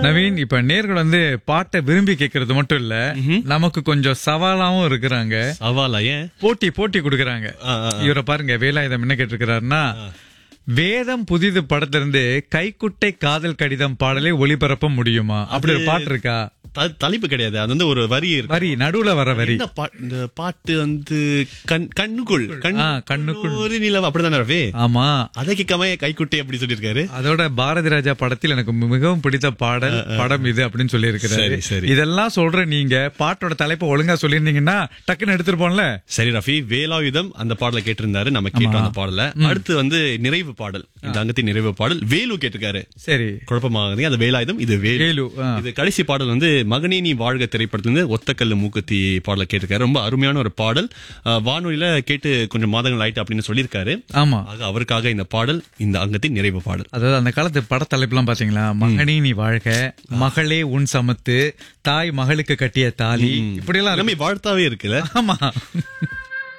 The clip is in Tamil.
நவீன் இப்ப நேர்கள் வந்து பாட்டை விரும்பி கேட்கறது மட்டும் இல்ல நமக்கு கொஞ்சம் சவாலாவும் இருக்கிறாங்க சவாலா ஏன் போட்டி போட்டி கொடுக்கறாங்க ஆ, ஆ, இவரை பாருங்க வேலாயுதம் என்ன கேட்டிருக்கிறாருன்னா வேதம் புதிது படத்திலிருந்து கைக்குட்டை காதல் கடிதம் பாடலை ஒளிபரப்ப முடியுமா அப்படி ஒரு பாட்டு இருக்கா த- தலைப்பு கிடையாது அது வந்து ஒரு வரி இருக்கு வரி நடுவுல வர வரி என்ன பா- இந்த பாட்டு வந்து கண் கண்ணுக்குள் ஆ, கண்ணுக்குள். ஒரு நிலவு அப்படிதானே ரவி ஆமா அதை கேட்காம கைக்குட்டை அப்படி சொல்லியிருக்காரு அதோட பாரதி ராஜா படத்தில் எனக்கு மிகவும் பிடித்த பாடல் படம் இது அப்படின்னு சொல்லி சரி, சரி. இதெல்லாம் சொல்ற நீங்க பாட்டோட தலைப்பை ஒழுங்கா சொல்லியிருந்தீங்கன்னா டக்குன்னு எடுத்துருப்போம்ல சரி ரஃபி வேலாயுதம் அந்த பாடலை கேட்டிருந்தாரு நம்ம கேட்டோம் அந்த பாடல அடுத்து வந்து நிறைவு பாடல் இந்த அங்கத்தின் நிறைவு பாடல் வேலு கேட்டிருக்காரு சரி குழப்பமாகுது அது வேலாயுதம் இது வேலு வேலு ஆ. இது கடைசி பாடல் வந்து மகனே நீ வாழ்க திரைப்படத்திலிருந்து ஒத்தக்கல்லு மூக்குத்தி பாடலை கேட்டிருக்காரு ரொம்ப அருமையான ஒரு பாடல் அஹ், வானொலியில கேட்டு கொஞ்சம் மாதங்கள் ஆயிட்டு அப்படின்னு சொல்லியிருக்காரு ஆமா ஆக அவருக்காக இந்த பாடல் இந்த அங்கத்தின் நிறைவு பாடல் அதாவது அந்த காலத்து படத்தலைப்புலாம் பாத்தீங்களா மகனே நீ வாழ்க மகளே உன் சமத்து தாய் மகளுக்கு கட்டிய தாலி இப்படி எல்லாம் எல்லாமே வாழ்த்தாவே இருக்குல்ல ஆமா